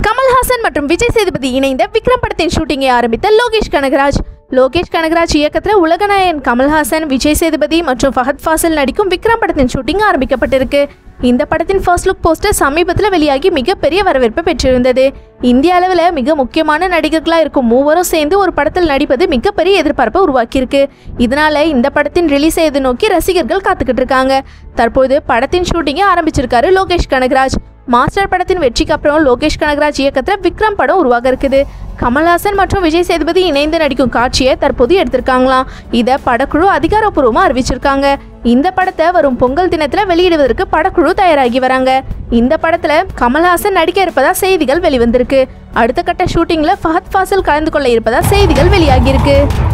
கமல்ஹாசன் மற்றும் விஜய் சேதுபதி இணைந்த விக்ரம் படத்தின் ஷூட்டிங்கை ஆரம்பித்த லோகேஷ் கனகராஜ் லோகேஷ் கனகராஜ் இயக்கத்தில் உலகநாயகன் கமல்ஹாசன் விஜய் சேதுபதி மற்றும் ஃபஹத் ஃபாசில் நடிக்கும் விக்ரம் படத்தின் ஷூட்டிங் ஆரம்பிக்கப்பட்டிருக்கு இந்த படத்தின் ஃபர்ஸ்ட் லுக் போஸ்டர் சமீபத்தில் வெளியாகி மிகப்பெரிய வரவேற்பு பெற்றிருந்தது இந்திய அளவில் மிக முக்கியமான நடிகர்களாக இருக்கும் மூவரும் சேர்ந்து ஒரு படத்தில் நடிப்பது மிகப்பெரிய எதிர்பார்ப்பை உருவாக்கியிருக்கு இதனால இந்த படத்தின் ரிலீஸ் எது நோக்கி ரசிகர்கள் காத்துக்கிட்டு இருக்காங்க தற்போது படத்தின் ஷூட்டிங்கை ஆரம்பிச்சிருக்காரு லோகேஷ் கனகராஜ் மாஸ்டர் படத்தின் வெற்றிக்கு அப்புறம் லோகேஷ் கனகராஜ் இயக்கத்தில் விக்ரம் படம் உருவாக இருக்குது கமல்ஹாசன் மற்றும் விஜய் சேதுபதி இணைந்து நடிக்கும் காட்சியை தற்போது எடுத்திருக்காங்களாம் இதை படக்குழு அதிகாரப்பூர்வமாக அறிவிச்சிருக்காங்க இந்த படத்தை வரும் பொங்கல் தினத்தில் வெளியிடுவதற்கு படக்குழு தயாராகி வராங்க இந்த படத்தில் கமல்ஹாசன் நடிக்க இருப்பதா செய்திகள் வெளிவந்திருக்கு அடுத்த கட்ட ஷூட்டிங்கில் ஃபஹத் ஃபாசில் கலந்து கொள்ள இருப்பதா செய்திகள் வெளியாகியிருக்கு